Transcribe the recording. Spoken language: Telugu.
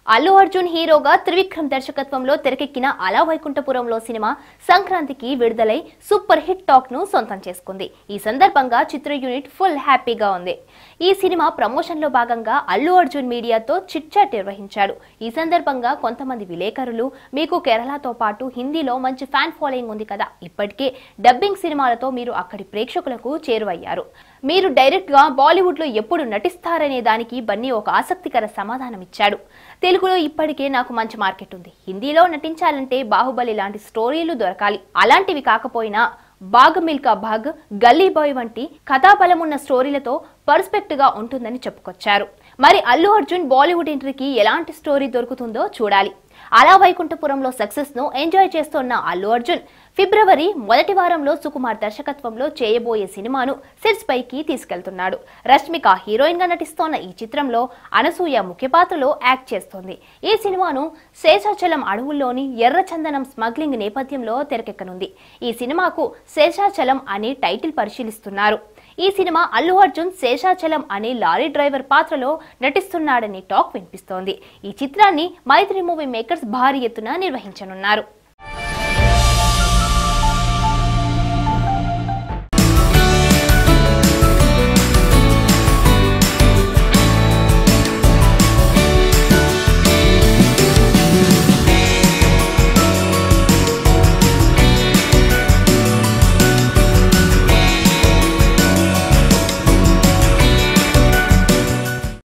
అల్లు అర్జున్ హీరోగా త్రివిక్రమ్ దర్శకత్వంలో తెరకెక్కిన అలా వైకుంఠపురంలో సినిమా సంక్రాంతికి విడుదలై సూపర్ హిట్ టాక్ ను సొంతం చేసుకుంది ఈ సందర్భంగా చిత్ర యూనిట్ ఫుల్ హ్యాపీగా ఉంది ఈ సినిమా ప్రమోషన్ లో భాగంగా అల్లు అర్జున్ మీడియాతో చిట్ చాట్ నిర్వహించాడు ఈ సందర్భంగా కొంతమంది విలేకరులు మీకు కేరళతో పాటు హిందీలో మంచి ఫ్యాన్ ఫాలోయింగ్ ఉంది కదా ఇప్పటికే డబ్బింగ్ సినిమాలతో మీరు అక్కడి ప్రేక్షకులకు చేరువయ్యారు మీరు డైరెక్ట్ గా బాలీవుడ్ లో ఎప్పుడు నటిస్తారనే దానికి బన్నీ ఒక ఆసక్తికర సమాధానం ఇచ్చాడు తెలుగులో ఇప్పటికే నాకు మంచి మార్కెట్ ఉంది హిందీలో నటించాలంటే బాహుబలి లాంటి స్టోరీలు దొరకాలి అలాంటివి కాకపోయినా బాగ్ మిల్కా బాగ్ గల్లీ బాయ్ వంటి కథాబలమున్న స్టోరీలతో పర్స్పెక్ట్ గా ఉంటుందని చెప్పుకొచ్చారు మరి అల్లు అర్జున్ బాలీవుడ్ ఎంట్రీకి ఎలాంటి స్టోరీ దొరుకుతుందో చూడాలి అలా వైకుంఠపురంలో సక్సెస్ ను ఎంజాయ్ చేస్తున్న అల్లు అర్జున్ ఫిబ్రవరి మొదటి వారంలో సుకుమార్ దర్శకత్వంలో చేయబోయే సినిమాను సెట్స్ పైకి తీసుకెళ్తున్నాడు రష్మిక హీరోయిన్ గా నటిస్తోన్న ఈ చిత్రంలో అనసూయ ముఖ్య పాత్రలో యాక్ట్ చేస్తోంది ఈ సినిమాను శేషాచలం అడవుల్లోని ఎర్రచందనం స్మగ్లింగ్ నేపథ్యంలో తెరకెక్కనుంది ఈ సినిమాకు శేషాచలం అనే టైటిల్ పరిశీలిస్తున్నారు ఈ సినిమా అల్లు అర్జున్ శేషాచలం అనే లారీ డ్రైవర్ పాత్రలో నటిస్తున్నాడని టాక్ వినిపిస్తోంది ఈ చిత్రాన్ని మైత్రి మూవీ మేకర్స్ భారీ ఎత్తున నిర్వహించనున్నారు